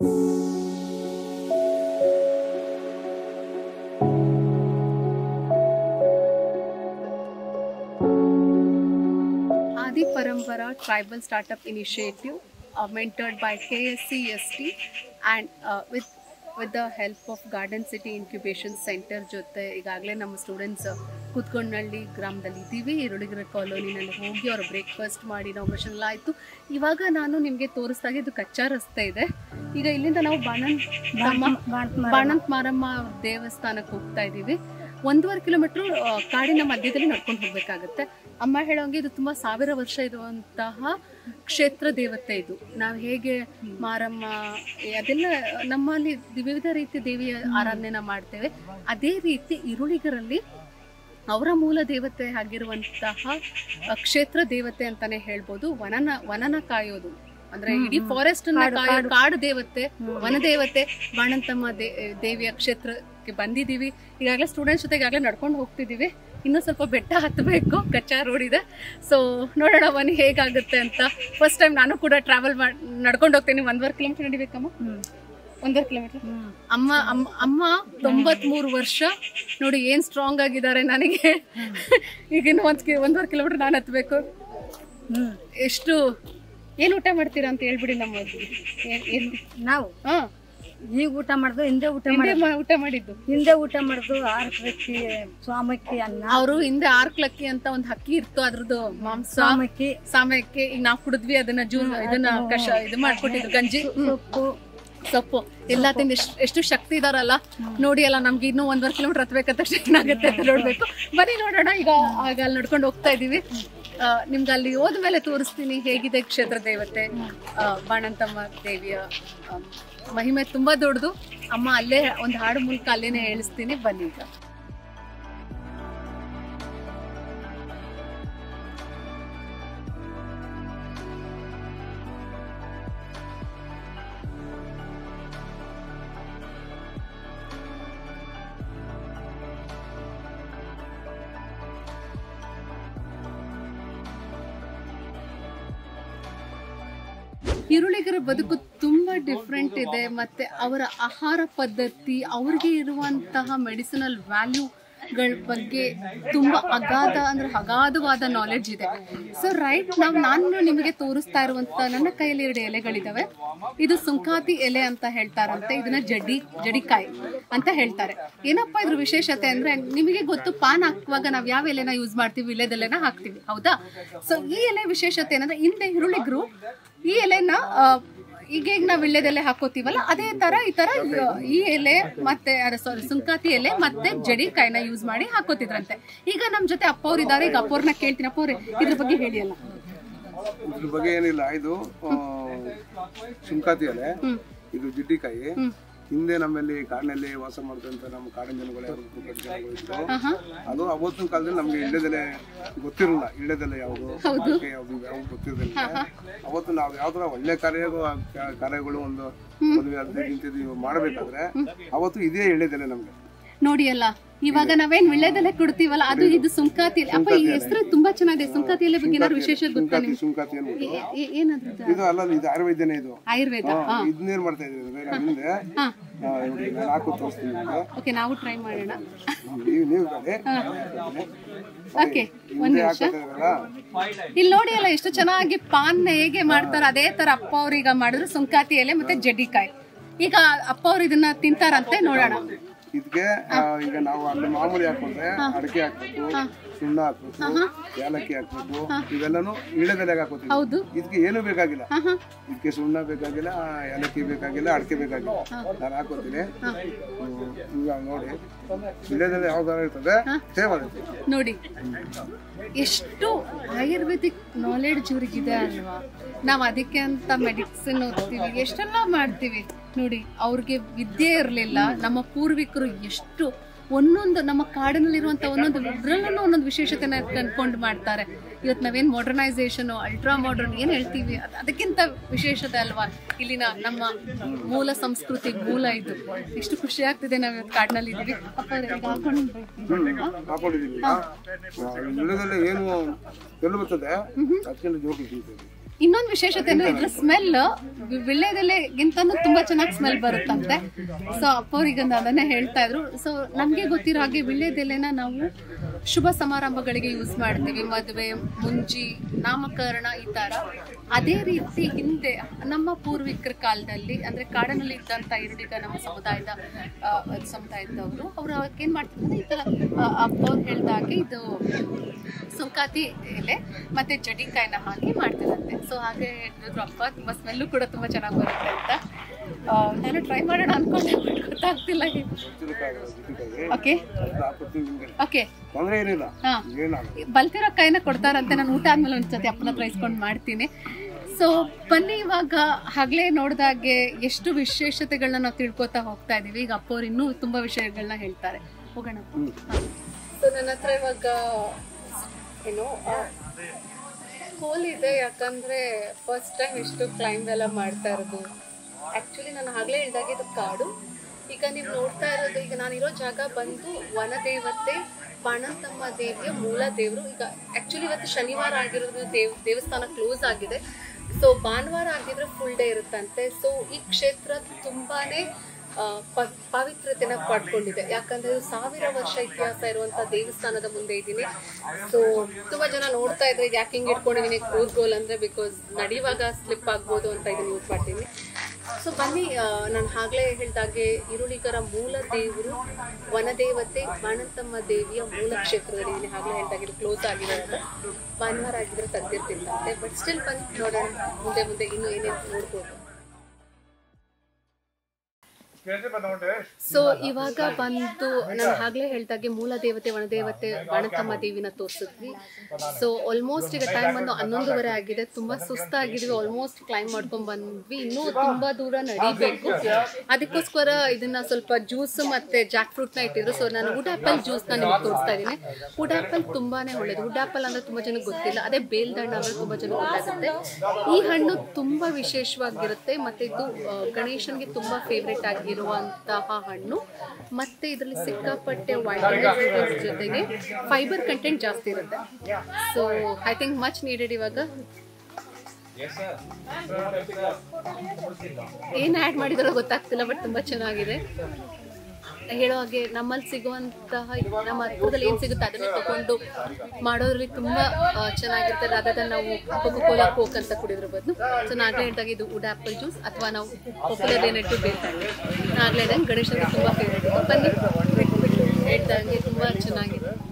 Adi Parampara Tribal Startup Initiative, uh, mentored by KSCST and uh, with with the help of Garden City Incubation Center ಜೊತೆ ಈಗಾಗಲೇ ನಮ್ಮ students ಕುತ್ಕೊಂಡಳ್ಳಿ ಗ್ರಾಮದಲ್ಲಿ ಇದ್ದೀವಿ ಈರುಳಿಗರ ಕಾಲೋನಿನಲ್ಲಿ ಹೋಗಿ ಅವರು ಬ್ರೇಕ್ಫಾಸ್ಟ್ ಮಾಡಿ ಇನಾಗ್ರೇಷನ್ ಎಲ್ಲ ಆಯಿತು ಇವಾಗ ನಾನು ನಿಮಗೆ ತೋರಿಸ್ದಾಗೆ ಇದು ಕಚ್ಚಾ ರಸ್ತೆ ಇದೆ ಈಗ ಇಲ್ಲಿಂದ ನಾವು ಬಾಣಂತ್ ಬಾಣಂತ್ ಮಾರಮ್ಮ ಅವ್ರ ದೇವಸ್ಥಾನಕ್ಕೆ ಹೋಗ್ತಾ ಇದ್ದೀವಿ ಒಂದೂವರೆ ಕಿಲೋಮೀಟರ್ ಕಾಡಿನ ಮಧ್ಯದಲ್ಲಿ ನಡ್ಕೊಂಡು ಹೋಗ್ಬೇಕಾಗತ್ತೆ ಅಮ್ಮ ಹೇಳೋಂಗೆ ಇದು ತುಂಬಾ ಸಾವಿರ ವರ್ಷ ಇರುವಂತಹ ಕ್ಷೇತ್ರ ದೇವತೆ ಇದು ನಾವು ಹೇಗೆ ಮಾರಮ್ಮ ಏ, ಅದೆಲ್ಲ ನಮ್ಮಲ್ಲಿ ವಿವಿಧ ರೀತಿಯ ದೇವಿಯ ಆರಾಧನೆನ ಮಾಡ್ತೇವೆ ಅದೇ ರೀತಿ ಈರುಳಿಗರಲ್ಲಿ ಅವರ ಮೂಲ ದೇವತೆ ಆಗಿರುವಂತಹ ಅ, ಕ್ಷೇತ್ರ ದೇವತೆ ಅಂತಾನೆ ಹೇಳ್ಬೋದು ವನನ ವನನ ಕಾಯೋದು ಅಂದ್ರೆ ಇಡೀ ಫಾರೆಸ್ಟ್ ಕಾಯೋ ಕಾಡು ದೇವತೆ ವನ ದೇವತೆ ಬಾಣಂತಮ್ಮ ದೇ- ದೇವಿಯ ಕ್ಷೇತ್ರಕ್ಕೆ ಬಂದಿದ್ದೀವಿ ಈಗಾಗಲೇ ಸ್ಟೂಡೆಂಟ್ಸ್ ಜೊತೆ ಈಗಾಗಲೇ ನಡ್ಕೊಂಡು ಹೋಗ್ತಿದ್ದೀವಿ ಇನ್ನೂ ಸ್ವಲ್ಪ ಬೆಟ್ಟ ಹತ್ತಬೇಕು ಕಚ್ಚಾ ರೋಡ್ ಇದೆ ಸೊ ನೋಡೋಣ ಬನ್ನಿ ಹೇಗಾಗುತ್ತೆ ಅಂತ ಫಸ್ಟ್ ಟೈಮ್ ನಾನು ಕೂಡ ಟ್ರಾವೆಲ್ ಮಾಡಿ ನಡ್ಕೊಂಡು ಹೋಗ್ತೀನಿ ಒಂದೂವರೆ ಕಿಲೋಮೀಟರ್ ನಡಿಬೇಕಮ್ಮ ಒಂದೂವರೆ ಕಿಲೋಮೀಟರ್ ಅಮ್ಮ ಅಮ್ಮ ಅಮ್ಮ ತೊಂಬತ್ಮೂರು ವರ್ಷ ನೋಡಿ ಏನ್ ಸ್ಟ್ರಾಂಗ್ ಆಗಿದ್ದಾರೆ ನನಗೆ ಈಗ ಇನ್ನು ಒಂದ್ ಕಿ- ಒಂದೂವರೆ ಕಿಲೋಮೀಟರ್ ನಾನು ಹತ್ಬೇಕು ಎಷ್ಟು ಏನ್ ಊಟ ಮಾಡ್ತೀರಾ ಅಂತ ಹೇಳ್ಬಿಡಿ ನಮ್ಮ ಏನ್- ಏನ್ ನಾವು ಹಾ ಈಗ ಊಟ ಮಾಡ್ದು ಹಿಂದೆ ಊಟ ಹಿಂದೆ ಮಾಡಿ ಮಾ- ಊಟ ಮಾಡಿದ್ದು ಹಿಂದೆ ಊಟ ಮಾಡ್ದು ಆರ್ಕಿ ಸ್ವಾಮಕ್ಕಿ ಅನ್ನ ಅವರು ಹಿಂದೆ ಆರ್ಕ್ಲಕ್ಕಿ ಅಂತ ಒಂದು ಹಕ್ಕಿ ಇತ್ತು ಅದ್ರದ್ದು ಮಾಂಸ ಸ್ವಾಮಕ್ಕಿ ಸಾಮಯಕ್ಕೆ ಈಗ ನಾವು ಕುಡಿದ್ವಿ ಅದನ್ನ ಜ್ಯೂಸ್ ಇದನ್ನ ಕಷ ಇದು ಮಾಡ್ಕೊಟ್ಟಿದ್ರು ಗಂಜಿ ಹ್ಮ್. ಸೊಪ್ಪು ಸೊಪ್ಪು ಎಲ್ಲ ತಿಂದು ಎಷ್ಟು ಎಷ್ಟು ಶಕ್ತಿ ಇದಾರಲ್ಲ ನೋಡಿ ಅಲ್ಲ ನಮ್ಗೆ ಇನ್ನೂ ಒಂದೂವರೆ ಕಿಲೋಮೀಟರ್ ಹತ್ಬೇಕಂತ ತಕ್ಷಣ ಏನಾಗುತ್ತೆ ಅಂತ ನೋಡ್ಬೇಕು ಬನ್ನಿ ನೋಡೋಣ ಈಗ ಆಗ ಅಲ್ಲಿ ನಡ್ಕೊಂಡು ಹೋಗ್ತಾ ಇದೀವಿ ಆ, ನಿಮ್ಗೆ ಅಲ್ಲಿ ಹೋದ್ಮೇಲೆ ತೋರಿಸ್ತೀನಿ ಹೇಗಿದೆ ಕ್ಷೇತ್ರ ದೇವತೆ ಆ, ಬಾಣಂತಮ್ಮ ದೇವಿಯ ಆ, ಮಹಿಮೆ ತುಂಬಾ ದೊಡ್ಡದು ಅಮ್ಮ ಅಲ್ಲೇ ಒಂದು ಹಾಡು ಮೂಲಕ ಅಲ್ಲೇನೆ ಹೇಳಿಸ್ತೀನಿ ಬನ್ನಿ ಈಗ ಈರುಳಿಗರ ಬದುಕು ತುಂಬಾ ಡಿಫ್ರೆಂಟ್ ಇದೆ ಮತ್ತೆ ಅವರ ಆಹಾರ ಪದ್ಧತಿ ಅವ್ರಿಗೆ ಇರುವಂತಹ ಮೆಡಿಸಿನಲ್ ವ್ಯಾಲ್ಯೂಗಳ ಬಗ್ಗೆ ತುಂಬಾ ಅಗಾಧ ಅಂದ್ರೆ ಅಗಾಧವಾದ ನಾಲೆಡ್ಜ್ ಇದೆ ಸೊ ರೈಟ್ ನಾವು ನಾನು ನಿಮಗೆ ತೋರಿಸ್ತಾ ಇರುವಂತ ನನ್ನ ಕೈಯಲ್ಲಿ ಎರಡು ಎಲೆಗಳಿದಾವೆ ಇದು ಸುಂಕಾತಿ ಎಲೆ ಅಂತ ಹೇಳ್ತಾರಂತೆ ಇದನ್ನ ಜಡಿ ಜಡಿಕಾಯಿ ಅಂತ ಹೇಳ್ತಾರೆ ಏನಪ್ಪಾ ಇದ್ರ ವಿಶೇಷತೆ ಅಂದ್ರೆ ನಿಮಗೆ ಗೊತ್ತು ಪಾನ್ ಹಾಕುವಾಗ ನಾವ್ ಯಾವ ಎಲೆನ ಯೂಸ್ ಮಾಡ್ತೀವಿ ವಿಳೆದೆಲೆನ ಹಾಕ್ತಿವಿ ಹೌದಾ ಸೊ ಈ ಎಲೆ ವಿಶೇಷತೆ ಏನಂದ್ರೆ ಹಿಂದೆ ಈರುಳಿಗರು ಈ ಎಲೆನ ಆ, ಈಗ ಈಗ ನಾವು ವಿಳ್ಯದೆಲೆ ಹಾಕೋತೀವಲ್ಲ ಅದೇ ತರ ಈ ತರ ಈ ಎಲೆ ಮತ್ತೆ ಸಾರಿ ಸುಂಕಾತಿ ಎಲೆ ಮತ್ತೆ ಜಡಿಕಾಯಿನ ಯೂಸ್ ಮಾಡಿ ಹಾಕೋತಿದ್ರಂತೆ ಈಗ ನಮ್ ಜೊತೆ ಅಪ್ಪ ಅವ್ರು ಇದಾರೆ ಈಗ ಅಪ್ಪ ಅವ್ರನ್ನ ಕೇಳ್ತೀನಿ ಅಪ್ಪ ಅವ್ರೆ ಇದ್ರ ಬಗ್ಗೆ ಹೇಳಿ ಅಲ್ಲ ಇದ್ರ ಬಗ್ಗೆ ಏನಿಲ್ಲ ಇದು ಆ, ಸುಂಕಾತಿ ಎಲೆ ಇದು ಜಿಡ್ಡಿಕಾಯಿ ಹಿಂದೆ ನಮ್ಮಲ್ಲಿ ಕಾಡಿನಲ್ಲಿ ವಾಸ ಮಾಡ್ತಂತ ನಮ್ಮ ಕಾಡಿನ ಜನಗಳು ಯಾರು ಕುರುಬ ಜನಗಳು ಇದ್ರು ಅದು ಅವತ್ತಿನ ಕಾಲದಲ್ಲಿ ನಮ್ಗೆ ಇಳ್ಳೆದೆಲೆ ಗೊತ್ತಿರಲಿಲ್ಲ ಇಳ್ಳೆದೆಲೆ ಯಾವುದು ಆಕೆ ಯಾವುದು ಯಾವುದು ಗೊತ್ತಿರಲಿಲ್ಲ ಅವತ್ತು ನಾವು ಯಾವ್ದಾರ ಒಳ್ಳೆ ಕಾರ್ಯ ಕಾರ್ಯಗಳು ಒಂದು ಮದುವೆ ಅದು ಇಂಥದ್ದು ಮಾಡಬೇಕಾದ್ರೆ ಅವತ್ತು ಇದೇ ಎಳ್ಳೆದೆಲೆ ನಮ್ಗೆ ನೋಡಿ ಅಲ್ಲ ಇವಾಗ ನಾವೇನ್ ವಿಳ್ಯದೆಲೆ ಕೊಡ್ತೀವಲ್ಲ ಅದು ಇದು ಸುಂಕಾತಿ ಎಲೆ ಅಪ್ಪ ಈ ಹೆಸರು ತುಂಬಾ ಚೆನ್ನಾಗಿದೆ ಸುಂಕಾತಿ ಎಲೆ ಬಗ್ಗೆ ಏನಾದ್ರು ವಿಶೇಷ ಗೊತ್ತಾ ಸುಂಕಾತಿ ಸುಂಕಾತಿ ಅನ್ಬಿಟ್ಟು ನಿಮ್ಗೆ ಏ- ಏನದು ಇದು ಅಲ್ಲ ಇದು ಆಯುರ್ವೇದನೇ ಇದು ಆಯುರ್ವೇದ ಹಾ, ಇದನ್ನೇನ್ ಮಾಡ್ತಾ ಇದ್ದೀವಿ ಅಂದ್ರೆ ನಾವು ಹಿಂದೆ ಆ, ನೋಡಿ, ನಾನು ಹಾಕು ತೋರಿಸ್ತೀನಿ ನಿಮ್ಗೆ. ಓಕೆ ನಾವು ಟ್ರೈ ಮಾಡೋಣ ನೀವು ನೀವು ಕಡೆ ಓಕೆ ಹಿಂದೆ ಹಾಕ್ತಾ ಇದ್ರಲ್ಲ ಇಲ್ಲಿ ನೋಡಿ ಅಲ್ಲ ಎಷ್ಟು ಚೆನ್ನಾಗಿ ಪಾನ್ ಹೇಗೆ ಮಾಡ್ತಾರ ಅದೇ ತರ ಅಪ್ಪ ಅವ್ರು ಈಗ ಮಾಡಿದ್ರು ಸುಂಕಾತಿ ಎಲೆ ಮತ್ತೆ ಜಡ್ಡಿಕಾಯಿ ಈಗ ಅಪ್ಪ ಅವ್ರು ಇದನ್ನ ತಿಂತಾರಂತೆ ನೋಡೋಣ ಇದಕ್ಕೆ ಈಗ ನಾವು ಅಲ್ಲಿ ಮಾಮೂಲಿ ಹಾಕೊಂಡ್ರೆ ಅಡಿಕೆ ಹಾಕ್ಬೇಕು ಸುಣ್ಣ ಹಾಕ್ಬೇಕು ಏಲಕ್ಕಿ ಹಾಕ್ಬೇಕು ಇವೆಲ್ಲನೂ ಇಳೆದೆಲೆಗೆ ಹಾಕೋತೀವಿ ಹೌದು ಇದಕ್ಕೆ ಏನು ಬೇಕಾಗಿಲ್ಲ ಇದಕ್ಕೆ ಸುಣ್ಣ ಬೇಕಾಗಿಲ್ಲ ಏಲಕ್ಕಿ ಬೇಕಾಗಿಲ್ಲ ಅಡಿಕೆ ಬೇಕಾಗಿಲ್ಲ ನಾನು ಹಾಕೋತೀನಿ ಹ್ಮ್, ಈಗ ನೋಡಿ ಇಳೆದೆಲೆ ಯಾವ ತರ ಇರ್ತದೆ ಸೇಮ್ ಆಗುತ್ತೆ ನೋಡಿ ಎಷ್ಟು ಆಯುರ್ವೇದಿಕ್ ನಾಲೆಡ್ಜ್ ಇವ್ರಿಗಿದೆ ಅಲ್ವಾ ನಾವು ಅದಕ್ಕೆ ಅಂತ ಮೆಡಿಸಿನ್ ಓದ್ತೀವಿ ಎಷ್ಟೆಲ್ಲ ಮಾಡ್ತೀವಿ ನೋಡಿ ಅವ್ರಿಗೆ ವಿದ್ಯೆ ಇರಲಿಲ್ಲ ನಮ್ಮ ಪೂರ್ವಿಕರು ಎಷ್ಟು ಒಂದೊಂದು ನಮ್ಮ ಕಾಡಿನಲ್ಲಿರುವಂತ ಒಂದೊಂದು ಇದ್ರಲ್ಲೂ ಒಂದೊಂದು ವಿಶೇಷತೆನ ಕಂಡ್ಕೊಂಡು ಮಾಡ್ತಾರೆ ಇವತ್ತು ನಾವೇನ್ ಮಾಡರ್ನೈಸೇಷನ್ ಅಲ್ಟ್ರಾ ಮಾಡರ್ನ್ ಏನ್ ಹೇಳ್ತೀವಿ ಅದ್- ಅದಕ್ಕಿಂತ ವಿಶೇಷತೆ ಅಲ್ವಾ ಇಲ್ಲಿನ ನಮ್ಮ ಮೂಲ ಸಂಸ್ಕೃತಿ ಮೂಲ ಇದು ಎಷ್ಟು ಖುಷಿ ಆಗ್ತಿದೆ ನಾವ್ ಇವತ್ತು ಕಾಡಿನಲ್ಲಿ ಇದೀವಿ ಅಪ್ಪ ಅವ್ರೆ, ಈಗ ಹಾಕೊಂಡು ಹಾಕೊಂಡಿದೀವಿ ಈಗ ಇಳೆದೆಲೆ ಏನು ಎಲ್ಲಿ ಬರ್ತದೆ ಅದಕ್ಕೆ ಜೋಗಿ ತಿಂತೀವಿ ಇನ್ನೊಂದು ವಿಶೇಷತೆ ಅಂದ್ರೆ ಇದ್ರ ಸ್ಮೆಲ್ ವಿಳ್ಳೆದೆಲೆಗಿಂತನೂ ತುಂಬಾ ಚೆನ್ನಾಗಿ ಸ್ಮೆಲ್ ಬರುತ್ತಂತೆ ಸೊ ಅಪ್ಪವ್ರಿಗೆ ಅದನ್ನೇ ಹೇಳ್ತಾ ಇದ್ರು ಸೊ ನಮ್ಗೆ ಗೊತ್ತಿರೋ ಹಾಗೆ ವಿಳ್ಳೆದೆಲೆನ ನಾವು ಶುಭ ಸಮಾರಂಭಗಳಿಗೆ ಯೂಸ್ ಮಾಡ್ತೀವಿ ಮದುವೆ ಮುಂಜಿ ನಾಮಕರಣ ಈ ತರ ಅದೇ ರೀತಿ ಹಿಂದೆ ನಮ್ಮ ಪೂರ್ವಿಕರ ಕಾಲದಲ್ಲಿ ಅಂದ್ರೆ ಕಾಡಿನಲ್ಲಿ ಇದ್ದಂತ ಈರುಡಿಗ ನಮ್ಮ ಸಮುದಾಯದ ಆ, ಸಮುದಾಯದವರು ಅವರು ಏನ್ ಮಾಡ್ತಿದ್ರು ಈ ತರ ಆ, ಅಪ್ಪವ್ರು ಹೇಳ್ದಾಗೆ ಇದು ಸುಂಕಾತಿ ಎಲೆ ಮತ್ತೆ ಜಡಿಕಾಯಿನ ಹಾಕಿ ಮಾಡ್ತಿರಂತೆ ಸೊ ಹಾಗೆ ಹೇಳಿದ್ರು ಅಪ್ಪ ತುಂಬಾ ಸ್ಮೆಲ್ಲು ಕೂಡ ತುಂಬಾ ಚೆನ್ನಾಗಿ ಬರುತ್ತೆ ಅಂತ ಆ, ನಾನು ಟ್ರೈ ಮಾಡೋಣ ಅನ್ಕೊಂಡೆ but ಗೊತ್ತಾಗ್ತಿಲ್ಲ ಜಿಡ್ಡಿಕಾಯಿ ಜಿಡ್ಡಿಕಾಯಿ ಓಕೆ ಅದು ಹಾಕ್ಕೊಡ್ತೀವಿ ನಿಮ್ಗೆ ಓಕೆ ತೊಂದರೆ ಏನಿಲ್ಲ ಹಾ ಏನಾಗಲ್ಲ ಬಲ್ತಿರೋ ಕಾಯಿನ ಕೊಡ್ತಾರಂತೆ ನಾನು ಊಟ ಆದ್ಮೇಲೆ ಒಂದ್ಸತಿ ಅಪ್ಪನ ಹತ್ರ ಇಸ್ಕೊಂಡು ಮಾಡ್ತೀನಿ ಸೊ ಬನ್ನಿ ಇವಾಗ ಹಗಲೇ ನೋಡಿದಾಗೆ ಎಷ್ಟು ವಿಶೇಷತೆಗಳನ್ನ ನಾವು ತಿಳ್ಕೊತಾ ಹೋಗ್ತಾ ಇದೀವಿ ಈಗ ಅಪ್ಪವ್ರು ಇನ್ನೂ ತುಂಬಾ ವಿಷಯಗಳನ್ನ ಹೇಳ್ತಾರೆ ಹೋಗೋಣ ಸೊ ನನ್ನ ಹತ್ರ ಇವಾಗ ಏನು ಹೋಲ್ ಇದೆ ಯಾಕಂದ್ರೆ ಫಸ್ಟ್ ಟೈಮ್ ಇಷ್ಟು ಕ್ಲೈಂಬ್ ಎಲ್ಲ ಮಾಡ್ತಾ ಇರೋದು ಆಕ್ಚುಲಿ ನಾನು ಆಗ್ಲೇ ಹೇಳಿದಾಗ ಇದು ಕಾಡು ಈಗ ನೀವು ನೋಡ್ತಾ ಇರೋದು ಈಗ ನಾನಿರೋ ಜಾಗ ಬಂದು ವನದೇವತೆ ಬಾಣಂತಮ್ಮ ದೇವಿಯ ಮೂಲ ದೇವರು ಈಗ ಆಕ್ಚುಲಿ ಇವತ್ತು ಶನಿವಾರ ಆಗಿರೋದ್ರಿಂದ ದೇವ್ ದೇವಸ್ಥಾನ ಕ್ಲೋಸ್ ಆಗಿದೆ ಸೊ ಭಾನುವಾರ ಆಗಿದ್ರೆ ಫುಲ್ ಡೇ ಇರುತ್ತಂತೆ ಸೊ ಈ ಕ್ಷೇತ್ರ ತುಂಬಾನೇ ಆ, ಪ- ಪಾವಿತ್ರ್ಯತೆನ ಪಡ್ಕೊಂಡಿದೆ ಯಾಕಂದ್ರೆ ಇದು ಸಾವಿರ ವರ್ಷ ಇತಿಹಾಸ ಇರುವಂತ ದೇವಸ್ಥಾನದ ಮುಂದೆ ಇದ್ದೀನಿ ಸೊ ತುಂಬಾ ಜನ ನೋಡ್ತಾ ಇದ್ರೆ ಯಾಕೆ ಹಿಂಗೆ ಇಟ್ಕೊಂಡಿದ್ದೀನಿ ಕ್ರೋಸ್ ಗೋಲ್ ಅಂದ್ರೆ ಬಿಕಾಸ್ ನಡೆಯುವಾಗ ಸ್ಲಿಪ್ ಆಗ್ಬೋದು ಅಂತ ಇದನ್ನ ಯೂಸ್ ಮಾಡ್ತೀನಿ ಸೊ ಬನ್ನಿ ನಾನು ಆಗ್ಲೇ ಹೇಳ್ದಾಗೆ ಈರುಳಿಗರ ಮೂಲ ದೇವರು ವನದೇವತೆ ಬಾಣಂತಮ್ಮ ದೇವಿಯ ಮೂಲ ಕ್ಷೇತ್ರದಲ್ಲಿ ಇದೀನಿ ಆಗ್ಲೇ ಹೇಳ್ದಾಗೆ ಇದು ಕ್ಲೋಸ್ ಆಗಿದೆ ಅಂತ ಭಾನುವಾರ ಆಗಿದ್ರೆ ತೆಗ್ದಿರ್ತಿಲ್ಲಂತೆ ಬಟ್ ಸ್ಟಿಲ್ ಬನ್ನಿ ನೋಡೋಣ ಮುಂದೆ ಮುಂದೆ ಇನ್ನು ಏನೇನು ನೋಡ್ಬೋದು ಸೊ ಇವಾಗ ಬಂದು ನಾನು ಆಗ್ಲೇ ಹೇಳ್ದಾಗೆ ಮೂಲ ದೇವತೆ ವನದೇವತೆ ಬಾಣತಮ್ಮ ದೇವಿನ ತೋರಿಸಿದ್ವಿ ಸೊ ಆಲ್ಮೋಸ್ಟ್ ಈಗ ಟೈಮ್ ಬಂದು ಹನ್ನೊಂದುವರೆ ಆಗಿದೆ ತುಂಬಾ ಸುಸ್ತಾಗಿದ್ವಿ ಆಲ್ಮೋಸ್ಟ್ ಕ್ಲೈಮ್ ಮಾಡ್ಕೊಂಡ್ ಬಂದ್ವಿ ಇನ್ನೂ ತುಂಬಾ ದೂರ ನಡಿಬೇಕು ಅದಕ್ಕೋಸ್ಕರ ಇದನ್ನ ಸ್ವಲ್ಪ ಜ್ಯೂಸ್ ಮತ್ತೆ ಜಾಕ್ ಫ್ರೂಟ್ ನ ಇಟ್ಟಿದ್ರು ಸೊ ನಾನು ವುಡ್ ಆಪಲ್ ಜ್ಯೂಸ್ ನ ನಿಮ್ಗೆ ತೋರಿಸ್ತಾ ಇದ್ದೀನಿ ವುಡ್ ಆಪಲ್ ತುಂಬಾನೇ ಒಳ್ಳೇದು ವುಡ್ ಆಪಲ್ ಅಂದ್ರೆ ತುಂಬಾ ಜನಕ್ಕೆ ಗೊತ್ತಿಲ್ಲ ಅದೇ ಬೇಲ್ದಣ್ಣ ಅಂದ್ರೆ ತುಂಬಾ ಜನ ಗೊತ್ತಾಗುತ್ತೆ ಈ ಹಣ್ಣು ತುಂಬಾ ವಿಶೇಷವಾಗಿರುತ್ತೆ ಮತ್ತೆ ಇದು ಆ, ಗಣೇಶನ್ಗೆ ತುಂಬಾ ಫೇವ್ರೇಟ್ ಆಗಿರುವಂತಹ ಹಣ್ಣು ಮತ್ತೆ ಇದರಲ್ಲಿ ಸಿಕ್ಕಾಪಟ್ಟೆ ವೈಟಮಿನ್ಸ್ ಜೊತೆಗೆ ಫೈಬರ್ ಕಂಟೆಂಟ್ ಜಾಸ್ತಿ ಇರುತ್ತೆ so I think much needed ಇವಾಗ ಏನ್ ಆ್ಯಡ್ ಮಾಡಿದಾರೋ ಗೊತ್ತಾಗ್ತಿಲ್ಲ ಬಟ್ ತುಂಬಾ ಚೆನ್ನಾಗಿದೆ ಹೇಳೋ ಹಾಗೆ ನಮ್ಮಲ್ಲಿ ಸಿಗುವಂತಹ ನಮ್ಮ ಹತ್ರದಲ್ಲಿ ಏನ್ ಸಿಗುತ್ತೆ ಅದನ್ನ ತಗೊಂಡು ಮಾಡೋದ್ರಲ್ಲಿ ತುಂಬಾ ಆ, ಚೆನ್ನಾಗಿರುತ್ತೆ ರಾಧದ ನಾವು ಕೋಕೋ ಕೋಲಾ ಕೋಕ್ ಅಂತ ಕುಡಿದ್ರ ಬದಲು ಸೊ ನಾಗಲೇ ಹೇಳಿದಾಗ ಇದು ವುಡ್ ಆಪಲ್ ಜ್ಯೂಸ್ ಅಥವಾ ನಾವು ಪಾಪ್ಯುಲರ್ ಏನಿಟ್ಟು ಬೇಕಾದ್ರೆ ನಾಗಲೇ ಹೇಳಿದಂಗೆ ಗಣೇಶನಿಗೆ ತುಂಬಾ ಫೇವ್ರೇಟ್ ಬನ್ನಿ ಹೇಳ್ದಂಗೆ ತುಂಬಾ ಚೆನ್ನಾಗಿದೆ